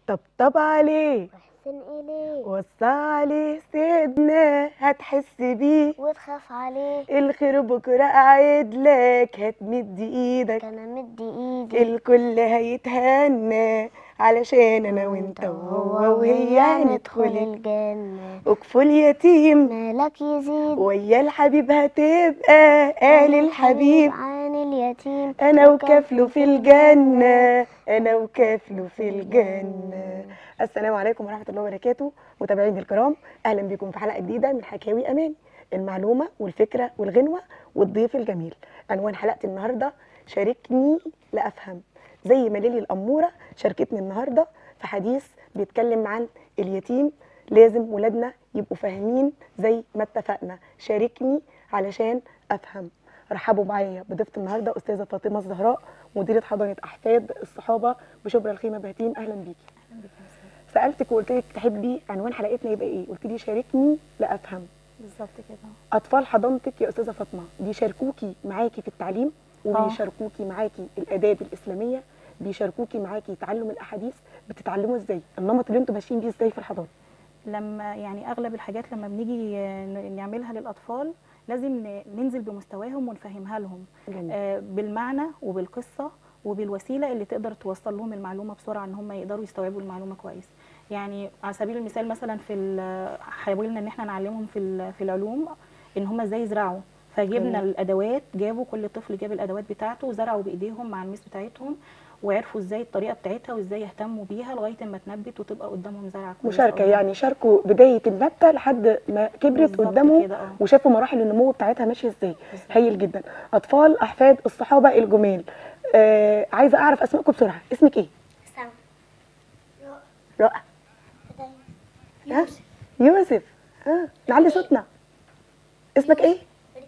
طبطب عليه واحسن إليه وصى عليه سيدنا هتحس بيه وتخاف عليه الخير بكرة قاعد لك هتمد ايدك أنا مدي إيدي الكل هيتهنى علشان انا وانت وهو وهي هندخل الجنة اكفل يتيم مالك يزيد ويا الحبيب هتبقى قال الحبيب عن اليتيم انا وكفله في الجنة انا وكفله في الجنة السلام عليكم ورحمة الله وبركاته متابعيني الكرام اهلا بكم في حلقة جديدة من حكاوي امان المعلومة والفكرة والغنوة والضيف الجميل عنوان حلقة النهاردة شاركني لأفهم زي ما ليلي الأمورة شاركتني النهاردة في حديث بيتكلم عن اليتيم لازم ولادنا يبقوا فاهمين زي ما اتفقنا شاركني علشان أفهم رحبوا معايا بضيفة النهاردة أستاذة فاطمة الزهراء مديرة حضانة أحفاد الصحابة بشبرا الخيمة بهتيم أهلا بيكي سألتك وقلت لك تحبي عنوان حلقتنا يبقى إيه قلت لي شاركني لأفهم بالظبط كده اطفال حضانتك يا استاذه فاطمه بيشاركوكي معاكي في التعليم آه. وبيشاركوكي معاكي الاداب الاسلاميه بيشاركوكي معاكي تعلم الاحاديث بتتعلموا ازاي النمط اللي انتوا ماشيين بيه ازاي في الحضانه لما يعني اغلب الحاجات لما بنيجي ن- نعملها للاطفال لازم ن- ننزل بمستواهم ونفهمها لهم جميل. آه، بالمعنى وبالقصه وبالوسيله اللي تقدر توصل لهم المعلومه بسرعه ان هم يقدروا يستوعبوا المعلومه كويس يعني على سبيل المثال مثلا في ال- حاولنا ان احنا نعلمهم في ال- في العلوم ان هم ازاي يزرعوا فجبنا جميل. الادوات جابوا كل طفل جاب الادوات بتاعته وزرعوا بايديهم مع الميس بتاعتهم وعرفوا ازاي الطريقه بتاعتها وازاي يهتموا بيها لغايه ما تنبت وتبقى قدامهم زرعه كويسة مشاركه قدام. يعني شاركوا بدايه النبته لحد ما كبرت بالظبط قدامهم كده، اه. وشافوا مراحل النمو بتاعتها ماشيه ازاي بالظبط. هايل جدا اطفال احفاد الصحابه الجمال آه عايزه اعرف اسمائكم بسرعه اسمك ايه سام رائع ها؟ يوسف ها نعلي صوتنا اسمك ايه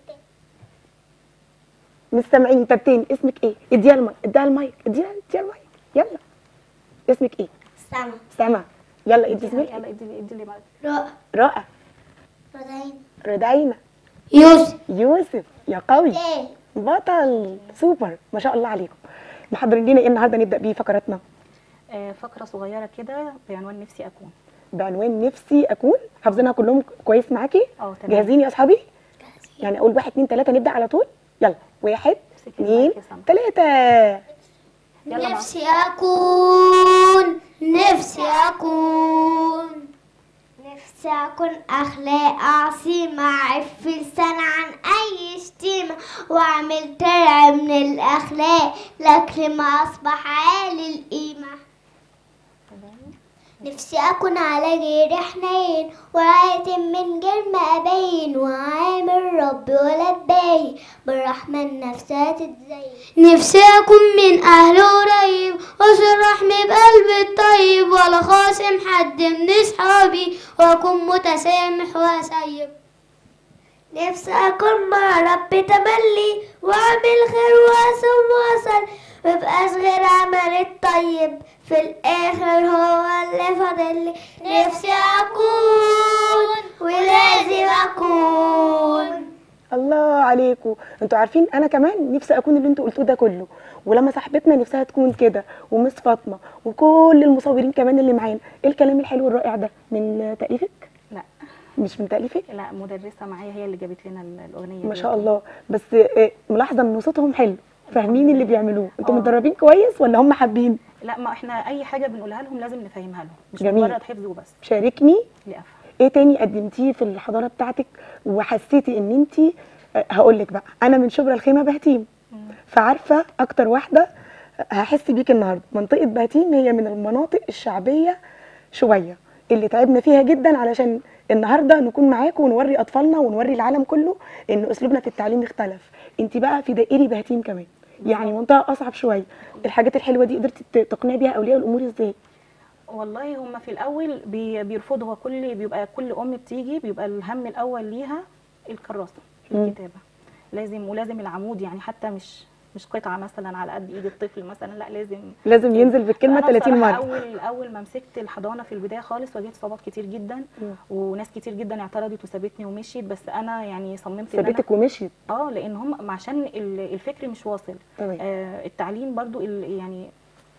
مش سامعين طب تاني اسمك ايه اديها المايك اديها المايك اديها اديها المايك يلا اسمك ايه سما سما يلا ادي زميلك يلا ادي ادي اللي بعد رؤى رائع رضعين ردينا يوسف يوسف يا قوي ايه بطل سوبر ما شاء الله عليكم محضرين لنا ايه النهارده نبدا بيه فقراتنا آه، فقره صغيره كده بعنوان نفسي اكون بعنوان نفسي اكون حافظينها كلهم كويس معاكي اه تمام جاهزين يا اصحابي يعني اقول واحد اتنين تلاته نبدا على طول يلا واحد امسكي اتنين المايك يا سما. تلاته يلا مع- نفسي أكون نفسي أكون نفسي أكون أخلاق عصيمة أعف لسان عن أي شتيمة وأعمل ترع من الأخلاق لكن ما أصبح عالي القيمة نفسي أكون على غير حنين وعاتم من غير ما أبين وعامل ربي ولا باين بالرحمن نفسها تتزين نفسي أكون من أهل قريب وأشرح رحمي بقلبي الطيب ولا خاصم حد من أصحابي وأكون متسامح وأسيب نفسي أكون مع ربي تملي وأعمل خير وأصوم وأصل مبقاش غير عمل الطيب في الآخر هو اللي فاضلي نفسي أكون ولازم أكون الله عليكم انتوا عارفين انا كمان نفسي اكون اللي انتوا قلتوه ده كله ولما صاحبتنا نفسها تكون كده ومس فاطمه وكل المصورين كمان اللي معانا ايه الكلام الحلو الرائع ده من تاليفك لا مش من تاليفك لا مدرسه معايا هي اللي جابت لنا ال- الاغنيه ما دي. شاء الله بس آه، ملاحظه ان صوتهم حلو فاهمين اللي بيعملوه انتوا اه. متدربين كويس ولا هم حابين لا ما احنا اي حاجه بنقولها لهم لازم نفهمها لهم مش جميل. مجرد حفظ وبس شاركني لافهم ايه تاني قدمتيه في الحضانه بتاعتك وحسيتي ان انت هقول لك بقى انا من شبرا الخيمه بهتيم فعارفه اكتر واحده هحس بيك النهارده منطقه بهتيم هي من المناطق الشعبيه شويه اللي تعبنا فيها جدا علشان النهارده نكون معاكم ونوري اطفالنا ونوري العالم كله ان اسلوبنا في التعليم اختلف انت بقى في دائري بهتيم كمان يعني منطقه اصعب شويه الحاجات الحلوه دي قدرتي ت- تقنعي بيها اولياء الامور ازاي والله هم في الاول بي بيرفضوا هو كل بيبقى كل ام بتيجي بيبقى الهم الاول ليها الكراسه مم. الكتابه لازم ولازم العمود يعني حتى مش مش قطعه مثلا على قد ايد الطفل مثلا لا لازم لازم ينزل بالكلمه أنا 30 بصراحة مره اول اول ما مسكت الحضانه في البدايه خالص واجهت صعوبات كتير جدا مم. وناس كتير جدا اعترضت وسابتني ومشيت بس انا يعني صممت إن أنا- سابتك ومشيت اه لان هم عشان ال- الفكر مش واصل تمام آه التعليم برضو ال- يعني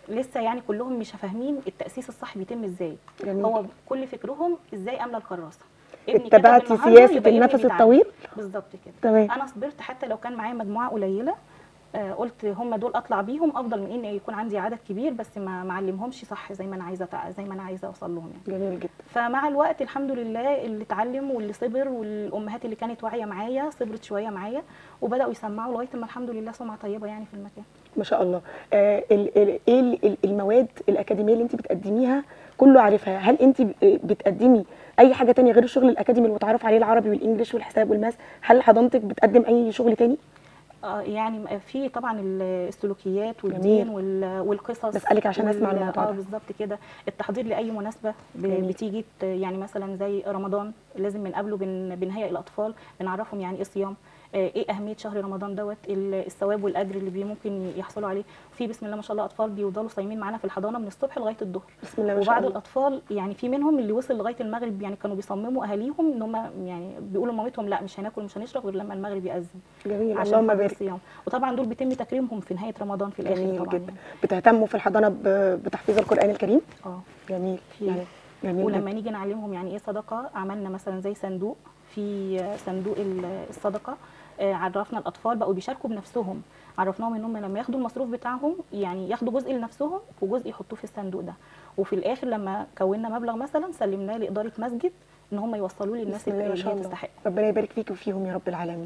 لسه يعني كلهم مش فاهمين التاسيس الصح بيتم ازاي جميل. هو كل فكرهم ازاي املى الكراسه ابني كتب اتبعتي النهاردة، سياسه يبقى ابني النفس بيتعلم. الطويل بالظبط كده تمام انا صبرت حتى لو كان معايا مجموعه قليله آه، قلت هم دول اطلع بيهم افضل من ان يكون عندي عدد كبير بس ما معلمهمش صح زي ما انا عايزه أتع- زي ما انا عايزه اوصل لهم يعني جميل جدا فمع الوقت الحمد لله اللي اتعلم واللي صبر والامهات اللي كانت واعيه معايا صبرت شويه معايا وبداوا يسمعوا لغايه ما الحمد لله سمعه طيبه يعني في المكان ما شاء الله آه ال- ال- ايه ال- ال- المواد الاكاديميه اللي انت بتقدميها كله عارفها هل انت ب- بتقدمي اي حاجه تانية غير الشغل الاكاديمي المتعارف عليه العربي والانجليش والحساب والماس هل حضانتك بتقدم اي شغل تاني آه، يعني في طبعا ال- السلوكيات جميل. والدين وال- والقصص بسألك عشان أسمع وال- الموضوع اه ده. بالظبط كده التحضير لاي مناسبه ب- جميل. بتيجي ت- يعني مثلا زي رمضان لازم من قبله بن بنهيئ الاطفال بنعرفهم يعني ايه صيام آه، ايه اهميه شهر رمضان دوت ال- الثواب والاجر اللي بي ممكن يحصلوا عليه في بسم الله ما شاء الله اطفال بيفضلوا صايمين معانا في الحضانه من الصبح لغايه الظهر بسم الله ما شاء وبعض الله الاطفال يعني في منهم اللي وصل لغايه المغرب يعني كانوا بيصمموا اهاليهم ان هم يعني بيقولوا لمامتهم لا مش هناكل مش هنشرب غير لما المغرب ياذن جميل عشان اللهم خاطر بارك الصيام وطبعا دول بيتم تكريمهم في نهايه رمضان في الاخر جميل طبعا جدا بتهتموا في الحضانه ب- بتحفيظ القران الكريم اه جميل في- يعني جميل ولما جدا. نيجي نعلمهم يعني ايه صدقه عملنا مثلا زي صندوق في صندوق ال- الصدقه آه، عرفنا الاطفال بقوا بيشاركوا بنفسهم عرفناهم ان هم لما ياخدوا المصروف بتاعهم يعني ياخدوا جزء لنفسهم وجزء يحطوه في الصندوق ده وفي الاخر لما كونا مبلغ مثلا سلمناه لاداره مسجد ان هم يوصلوه للناس بسم الله ما اللي شاء هي الله تستحق ربنا يبارك فيك وفيهم يا رب العالمين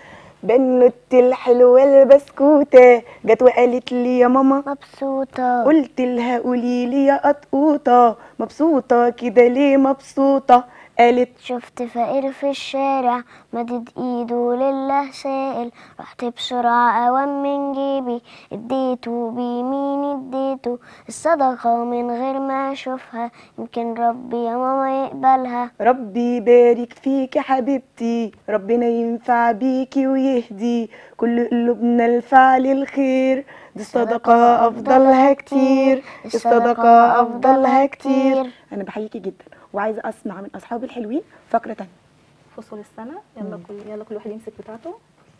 بنوت الحلوه البسكوته جت وقالت لي يا ماما مبسوطة قلت لها قولي لي يا قطقوطه مبسوطه كده ليه مبسوطه قالت شفت فقير في الشارع مدد ايده لله سائل رحت بسرعة اوام من جيبي اديته بيميني اديته الصدقة من غير ما اشوفها يمكن ربي يا ماما يقبلها ربي يبارك فيك يا حبيبتي ربنا ينفع بيكي ويهدي كل قلوبنا الفعل الخير دي الصدقة أفضلها كتير الصدقة أفضلها كتير أنا بحييكي جدا وعايزة أسمع من أصحابي الحلوين فقرة تانية فصول السنه يلا كل يلا كل واحد يمسك بتاعته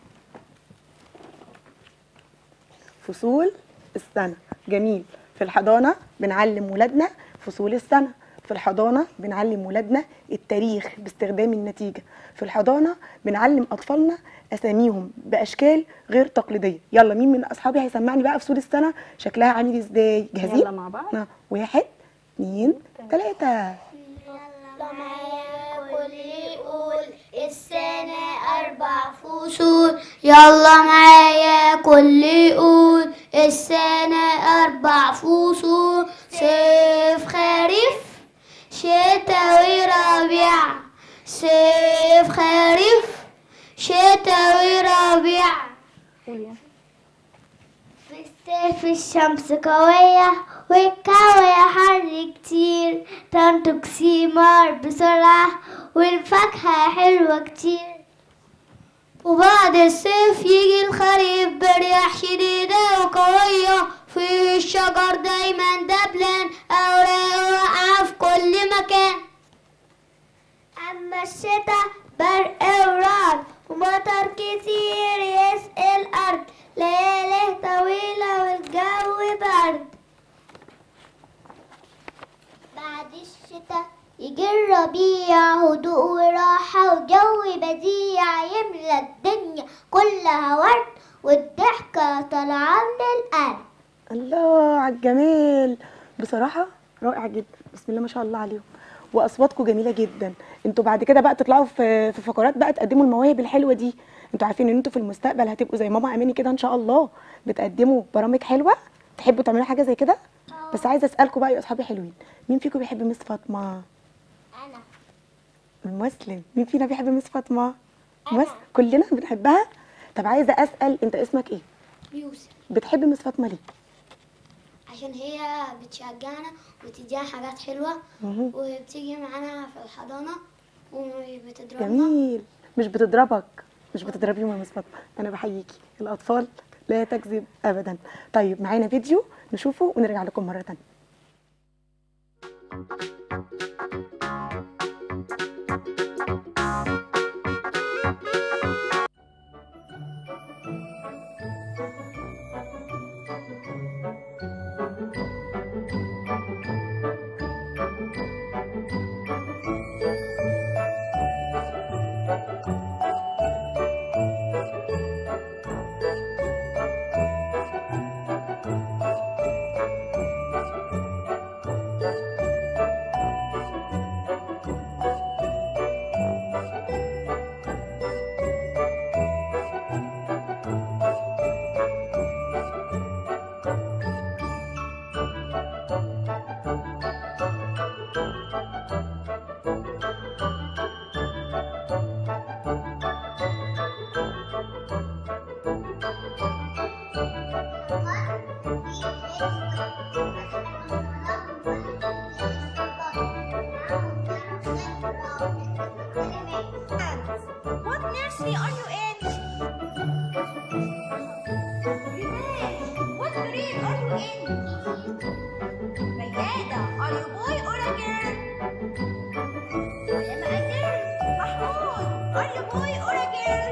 فصول السنة جميل في الحضانة بنعلم ولادنا فصول السنة في الحضانة بنعلم ولادنا التاريخ باستخدام النتيجة في الحضانة بنعلم أطفالنا أساميهم بأشكال غير تقليدية يلا مين من أصحابي هيسمعني بقى فصول السنة شكلها عامل إزاي جاهزين؟ يلا مع بعض آه، واحد اتنين تلاتة يلا معايا كل يقول السنة أربع فصول يلا معايا كل يقول السنة أربع فصول صيف خريف شتاء وربيع صيف خريف شتاء وربيع قول يعني في الصيف الشمس قوية والجو حر كتير تنتج ثمار بسرعة والفاكهة حلوة كتير وبعد الصيف يجي الخريف برياح شديدة وقوية في الشجر دايما دبلان أوراق واقعة في كل مكان أما الشتا برق ورعد ومطر كتير يسقي الأرض ليالي طويلة والجو برد بعد الشتا يجي الربيع هدوء وراحة وجو بديع يملى الدنيا كلها ورد والضحكة طالعة من القلب الله على الجمال بصراحة رائع جدا بسم الله ما شاء الله عليهم واصواتكم جميله جدا انتوا بعد كده بقى تطلعوا في في فقرات بقى تقدموا المواهب الحلوه دي انتوا عارفين ان انتوا في المستقبل هتبقوا زي ماما اماني كده ان شاء الله بتقدموا برامج حلوه تحبوا تعملوا حاجه زي كده بس عايزه اسالكم بقى يا اصحابي حلوين مين فيكم بيحب مس فاطمه أنا المسلم مين فينا بيحب مس فاطمه مس كلنا بنحبها طب عايزه اسال انت اسمك ايه يوسف بتحب مس فاطمه ليه عشان هي بتشجعنا وتدينا حاجات حلوة مهم. وبتيجي معانا في الحضانة وبتضربنا جميل مش بتضربك مش بتضربيهم يا مس فاطمه انا بحييكي الاطفال لا تكذب ابدا طيب معانا فيديو نشوفه ونرجع لكم مره تانية What nursery are you in? Renee, what grade are you in? Mayada, are you boy or a girl? I am a girl. Mahmoud, are you boy or a girl?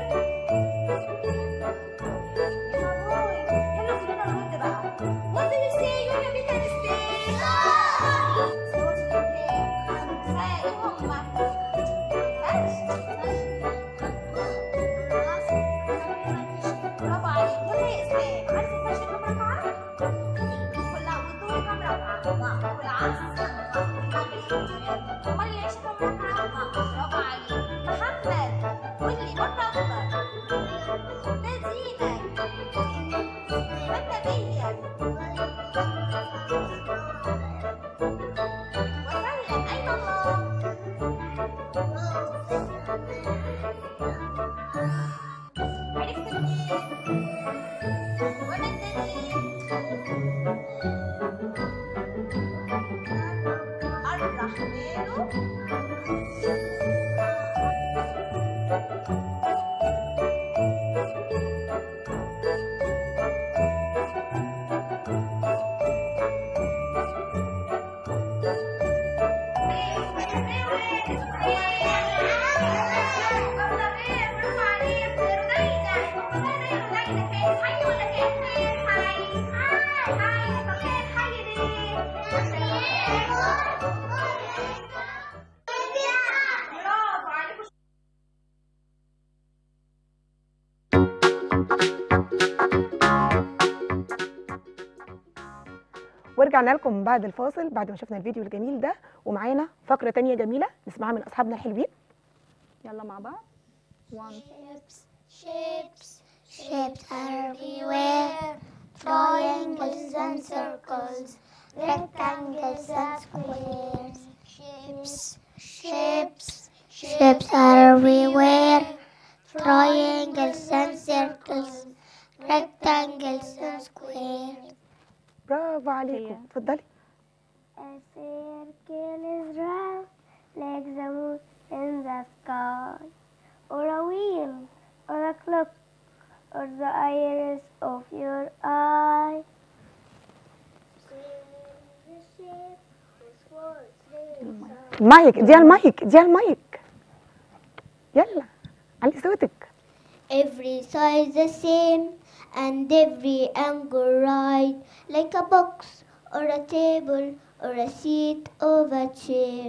يا boy. يلا كلنا نرد بقى. What do you say when you meet and stay? So what's your name? Say, إيه هما؟ برافو عليك يلا يا اسلام عارف الفرش كام ركعه؟ كلها والظهر كام ركعه؟ والعصر والمغرب امال العشاء كام ركعه؟ برافو عليك محمد قول لي مره اكتر ما دينك؟ ما نبيك؟ وسلم اين الله؟ عرفت منين؟ وانا الدليل الرحمن برافو عليكم ورجعنا لكم بعد الفاصل بعد ما شفنا الفيديو الجميل ده ومعانا فقره تانية جميله نسمعها من اصحابنا الحلوين يلا مع بعض 1 Shapes, shapes, shapes are everywhere. Triangles and circles, rectangles and squares. Shapes, shapes, shapes are everywhere. Triangles and circles, rectangles and squares. برافو عليكم هي. اتفضلي A circle is round like the moon in the sky, or a wheel, or a clock, or the iris of your eye. المايك دي على المايك دي على المايك يلا علي صوتك Every side the same, and every angle right, like a box, or a table, or a seat of a chair.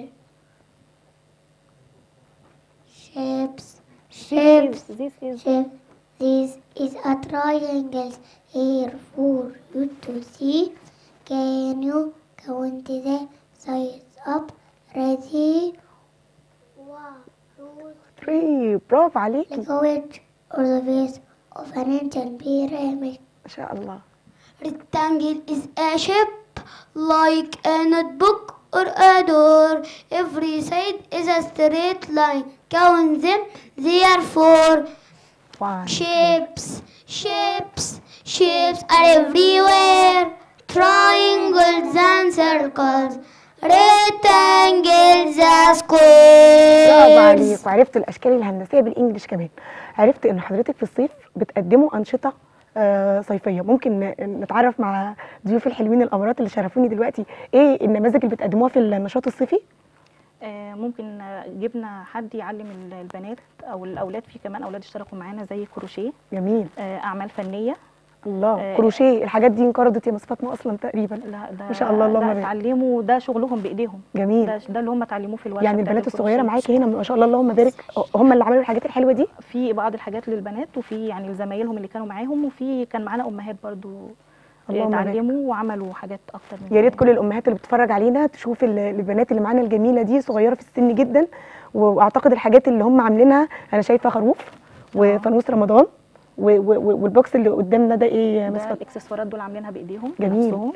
Shapes, shapes, this is shape. This is a triangle here for you to see. Can you count the sides up? Ready? One, two, 3 برافو عليكي like a wedge or the base of an ancient pyramid. ما شاء الله Rectangle is a shape like a notebook or a door. Every side is a straight line. Count them, therefore. 1 Shapes, shapes, shapes are everywhere. Triangles and circles, rectangles and برافو squares. عليك وعرفت الاشكال الهندسيه بالانجلش كمان عرفت ان حضرتك في الصيف بتقدموا انشطه آه، صيفيه ممكن ن- نتعرف مع ضيوف الحلوين الامارات اللي شرفوني دلوقتي ايه النماذج اللي بتقدموها في النشاط الصيفي آه، ممكن آه، جبنا حد يعلم ال- البنات او الاولاد في كمان اولاد اشتركوا معانا زي كروشيه جميل آه، اعمال فنيه الله آه، كروشيه الحاجات دي انقرضت يا مس فاطمه اصلا تقريبا لا ده ما شاء الله، اللهم ده بارك. اتعلموا ده شغلهم بايديهم جميل ده ده اللي هم اتعلموه في الورشه يعني بتاعت البنات الصغيره الكروشيه. معاكي هنا ما شاء الله اللهم بارك هم اللي عملوا الحاجات الحلوه دي في بعض الحاجات للبنات وفي يعني لزمايلهم اللي كانوا معاهم وفي كان معانا امهات برضو اللهم بارك. اتعلموا وعملوا حاجات اكتر من يا ريت كده. كل الامهات اللي بتتفرج علينا تشوف ال- البنات اللي معانا الجميله دي صغيره في السن جدا واعتقد الحاجات اللي هم عاملينها انا شايفه خروف وفانوس رمضان و- و- و- والبوكس اللي قدامنا ده ايه يا مس ده فاطمه الاكسسوارات دول عاملينها بايديهم جميل. بنفسهم.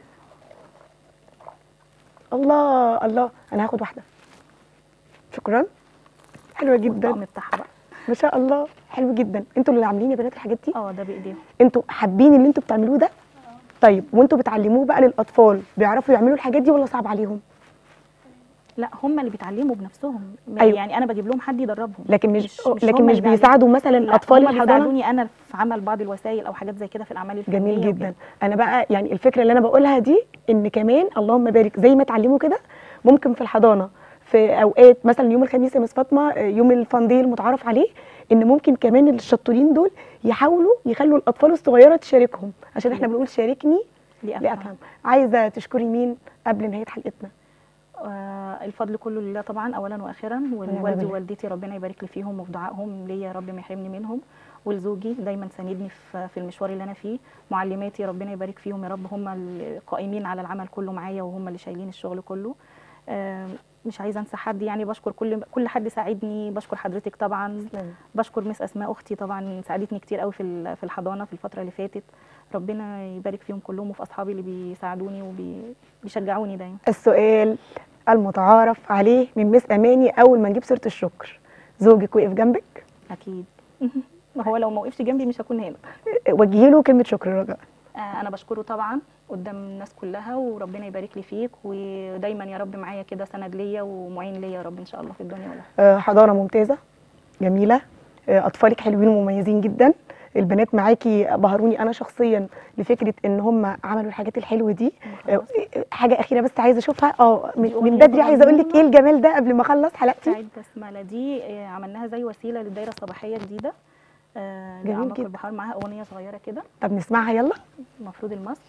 الله الله انا هاخد واحده شكرا حلوه جدا والطقم بتاعها بقى ما شاء الله حلو جدا انتوا اللي عاملين يا بنات الحاجات دي اه ده بايديهم انتوا حابين اللي انتوا بتعملوه ده طيب وانتوا بتعلموه بقى للاطفال بيعرفوا يعملوا الحاجات دي ولا صعب عليهم لا هم اللي بيتعلموا بنفسهم أيوة. يعني انا بجيب لهم حد يدربهم لكن مش, مش- مش لكن هم مش اللي بيعلموا. بيساعدوا مثلا لا، اطفال هم الحضانه بيساعدوني انا في عمل بعض الوسائل او حاجات زي كده في الاعمال الفنيه جميل وكده. جدا انا بقى يعني الفكره اللي انا بقولها دي ان كمان اللهم بارك زي ما اتعلموا كده ممكن في الحضانه في اوقات مثلا يوم الخميس يا مس فاطمه آه، يوم الفندي المتعارف عليه ان ممكن كمان الشطورين دول يحاولوا يخلوا الاطفال الصغيره تشاركهم عشان احنا بنقول شاركني لأفهم. لافهم عايزه تشكري مين قبل نهايه حلقتنا آه الفضل كله لله طبعا اولا واخرا ونعم والوالدي بالله. ووالدتي ربنا يبارك لي فيهم وفي دعائهم ليا يا رب ما يحرمني منهم ولزوجي دايما ساندني في في المشوار اللي انا فيه معلماتي ربنا يبارك فيهم يا رب هم القائمين على العمل كله معايا وهم اللي شايلين الشغل كله آه مش عايزه انسى حد يعني بشكر كل كل حد ساعدني بشكر حضرتك طبعا تسلمي. بشكر مس اسماء اختي طبعا ساعدتني كتير قوي في ال- في الحضانه في الفتره اللي فاتت ربنا يبارك فيهم كلهم وفي اصحابي اللي بيساعدوني وبيشجعوني دايما السؤال المتعارف عليه من مس اماني اول ما نجيب سيره الشكر زوجك وقف جنبك اكيد ما هو لو ما وقفش جنبي مش هكون هنا وجهي له كلمه شكر رجاء آه، انا بشكره طبعا قدام الناس كلها وربنا يبارك لي فيك ودايما يا رب معايا كده سند ليا ومعين ليا يا رب ان شاء الله في الدنيا والاخره آه، حضانه ممتازه جميله آه، اطفالك حلوين ومميزين جدا البنات معاكي بهروني انا شخصيا لفكره ان هم عملوا الحاجات الحلوه دي آه، حاجه اخيره بس عايزه اشوفها اه من دي من أغنية بدري عايزه اقول لك ايه صغنونة. الجمال ده قبل ما اخلص حلقتي سعيد بسمله دي آه، عملناها زي وسيله للدايره الصباحيه جديده آه، جميل لأعماق جدا. البحار معاها اغنيه صغيره كده طب نسمعها يلا المفروض الماسك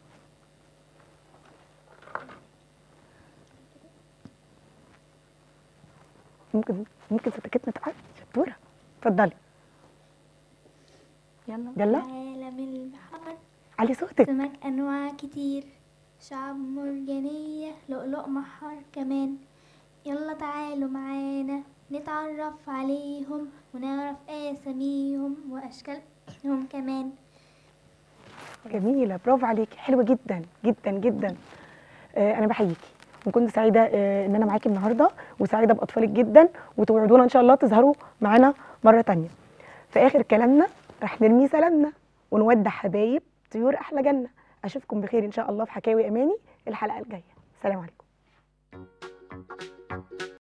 ممكن ممكن ستكتنا تقعد شطوره اتفضلي يلا يلا عالم البحر علي صوتك سمك أنواع كتير شعب مرجانية لؤلؤ محار كمان يلا تعالوا معانا نتعرف عليهم ونعرف أساميهم وأشكالهم كمان جميله برافو عليكي حلوه جدا جدا جدا آه انا بحييكي وكنت سعيده آه ان انا معاكي النهارده وسعيده باطفالك جدا وتوعدونا ان شاء الله تظهروا معانا مره تانية في اخر كلامنا رح نرمي سلامنا ونودع حبايب طيور احلى جنه اشوفكم بخير ان شاء الله في حكاوي اماني الحلقه الجايه سلام عليكم